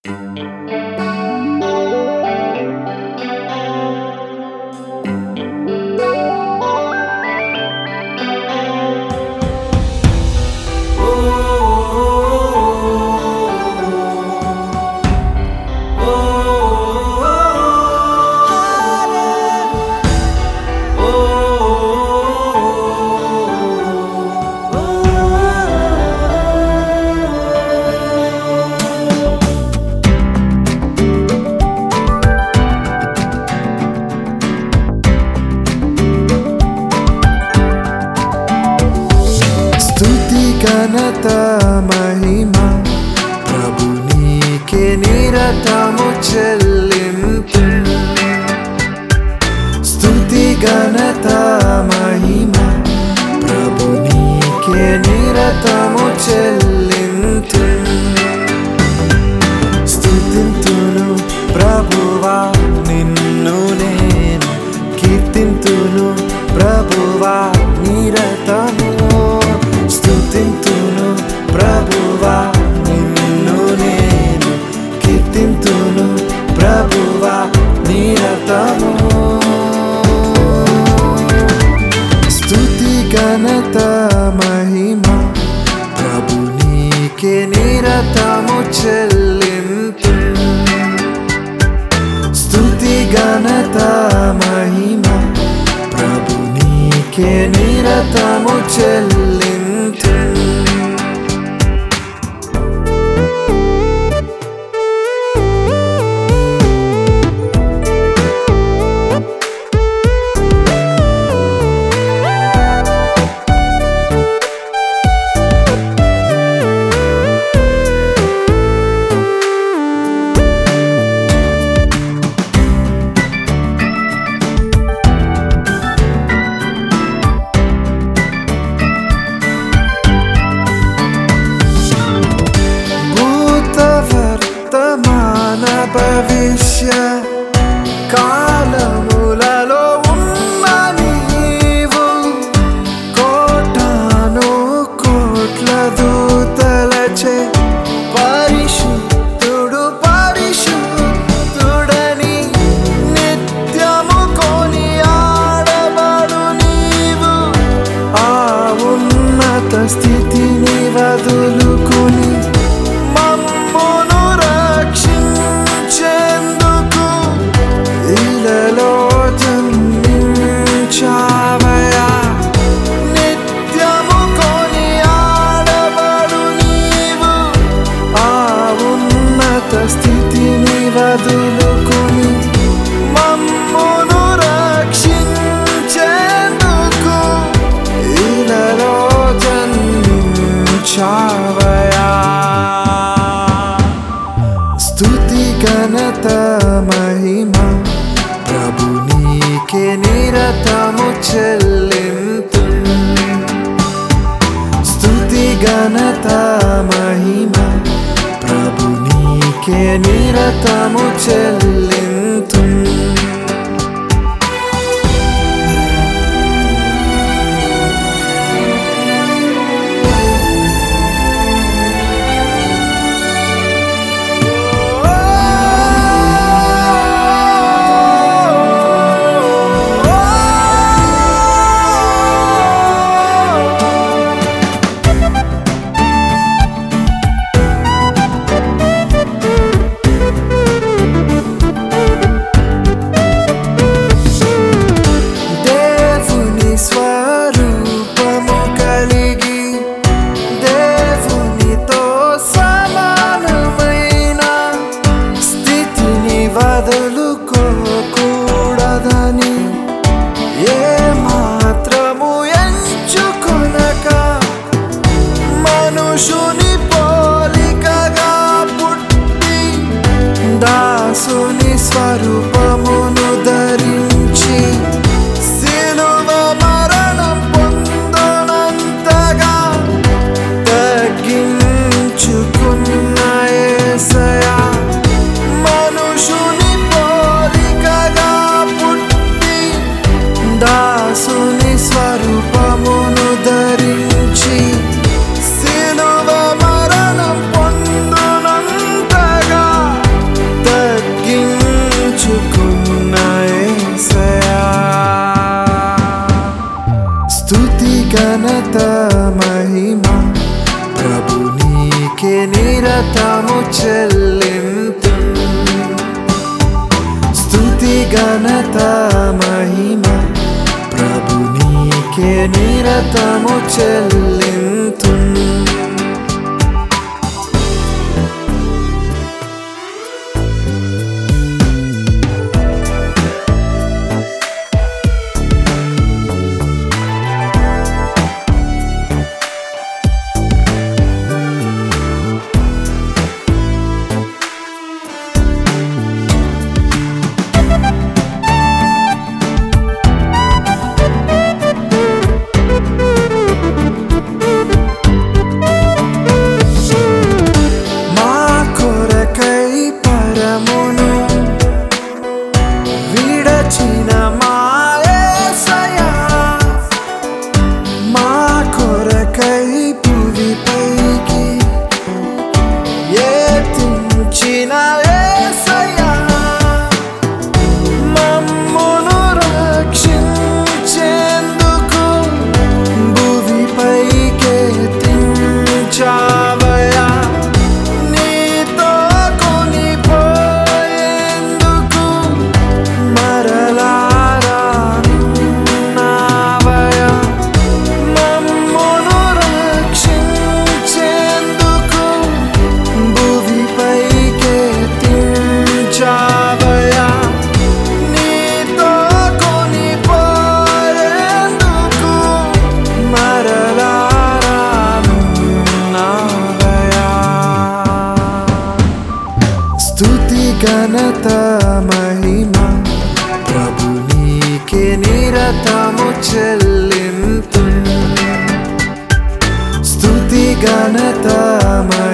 ఘనత మహిమ ప్రభు నీకే నిరతము చెల్లింపు స్తుతి ఘనత మహిమ ప్రభు నీకే నిరతము చెల్లింతు స్తుతింతును ప్రభువా నిన్ను నేను కీర్తింతును ప్రభువా నిరతము స్తుతింతును ప్రభువా నిన్ను నేను కీర్తింతును ప్రభువా నిరతము స్తుతి ఘనత మహిమ ప్రభు నీకే నిరతము చెల్లింపు స్తుతి ఘనత మహిమ ప్రభు నీకే నిరతము చెల్లింపు భూత వర్తమాన భవిష్య కాలములలో ఉన్న నీవు కోటాను కోట్ల దూతలచే పరిశుద్ధుడు పరిశుద్ధుడని నిత్యము కొని ఆడబడు నీవు ఆ ఉన్నత స్థితిని వదులుకుని మమ్మును రక్షించేందుకు ఇలలో జన్మించావయా నిత్యము కొని ఆడబడు నీవు ఆ ఉన్నత స్థితిని వదులుకుని మమ్మును రక్షించేందుకు ఇలలో జన్మించావయా స్తుతి ఘనత మహిమ ప్రభు నీకే నిరతము చెల్లింపు స్తుతి ఘనత మహిమ ప్రభు నీకే నిరతము చెల్లింతు నిరతము చెల్లింతు స్తుతి ఘనత మహిమ ప్రభు నీకే నిరతము చెల్లింతు మా కొరకై పరమును విడచిన మా యేసయ్యా మా కొరకై భువిపైకి ఎత్తించిన యేసయ్యా మమ్మును రక్షించేందుకు భువిపైకి ఎత్తించావయ్యా నీతో కొనిపోయేందుకు మరలారావయ్యా మమ్మును రక్షించేందుకు భువిపైకి ఎత్తించావయ్యా నీతో కొనిపోయేందుకు మరలారావయ్యా స్తుతి ఘనత మహిమ ప్రభు నీకే నిరతము చెల్లింతు స్తుతి ఘనత మహిమ